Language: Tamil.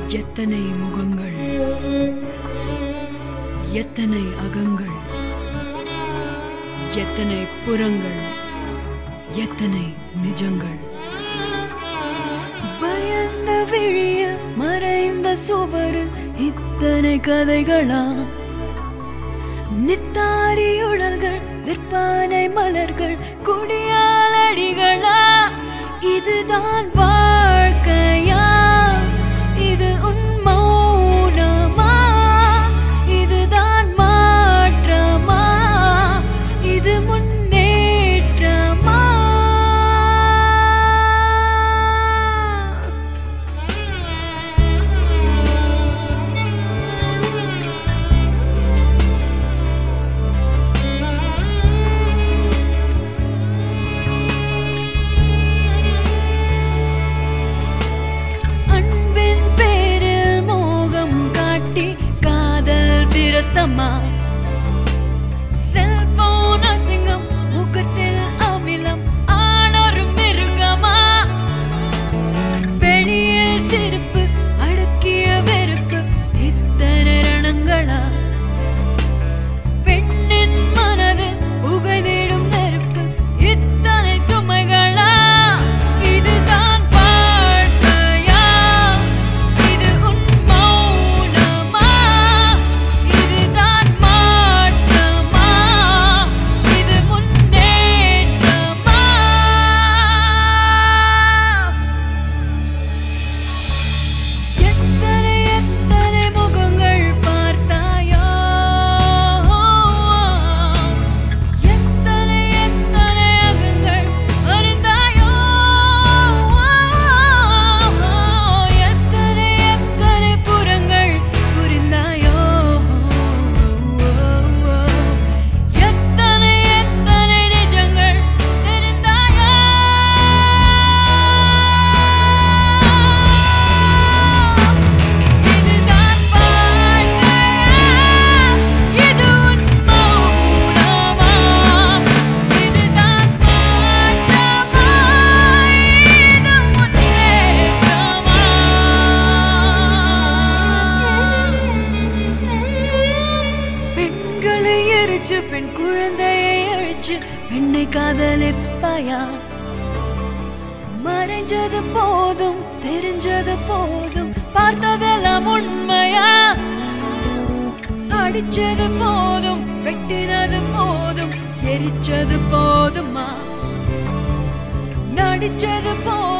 எத்தனை முகங்கள் எத்தனை அகங்கள் எத்தனை புறங்கள் எத்தனை நிஜங்கள் பயந்த விழிய மறைந்த சுவரு இத்தனை கதைகளா நித்தாரி உடல்கள் விற்பனை மலர்கள் குடியாளடிகளா இதுதான் வாழ்க்கையா இது உன் மௌனமா இதுதான் மாற்றமா இது முன்னேற்றமா அன்பின் பேரில் மோகம் காட்டி காதல் விரசமா செல்போன் அசிங்கம் முகத்தில் அமிலம் ஆணொரு மிருகமா வெளியில் சிரிப்பு அடக்கிய வெறுப்பு இத்தனை ரணங்களா பெண்ணின் மனதில் புகழிடும் நெருப்பு இத்தனை சுமைகளா இதுதான் வாழ்க்கையா இது உன் மௌனமா இதுதான் மாற்றமா இது முன்னேற்றமா எத்தனை எத்தனை முகங்கள் பார்த்தாயோ எத்தனை எத்தனை அகங்கள் அறிந்தாயோ எத்தனை எத்தனை புறங்கள் புரிந்தாயோ எத்தனை எத்தனை நிஜங்கள் தெரிந்தாயோ இதுதான் வாழ்க்கையா இது உன் மௌனமா இதுதான் மாற்றமா இது முன்னேற்றமா பெண்களை எரிச்சு பெண் குழந்தையை அழிச்சு பெண்ணை காதலிப்பாயா மறைஞ்சது போதும் தெரிஞ்சது போதும் பார்த்ததெல்லாம் உண்மையா அடிச்சது போதும் வெட்டினது போதும் எரிச்சது போதுமா நடிச்சது போதும்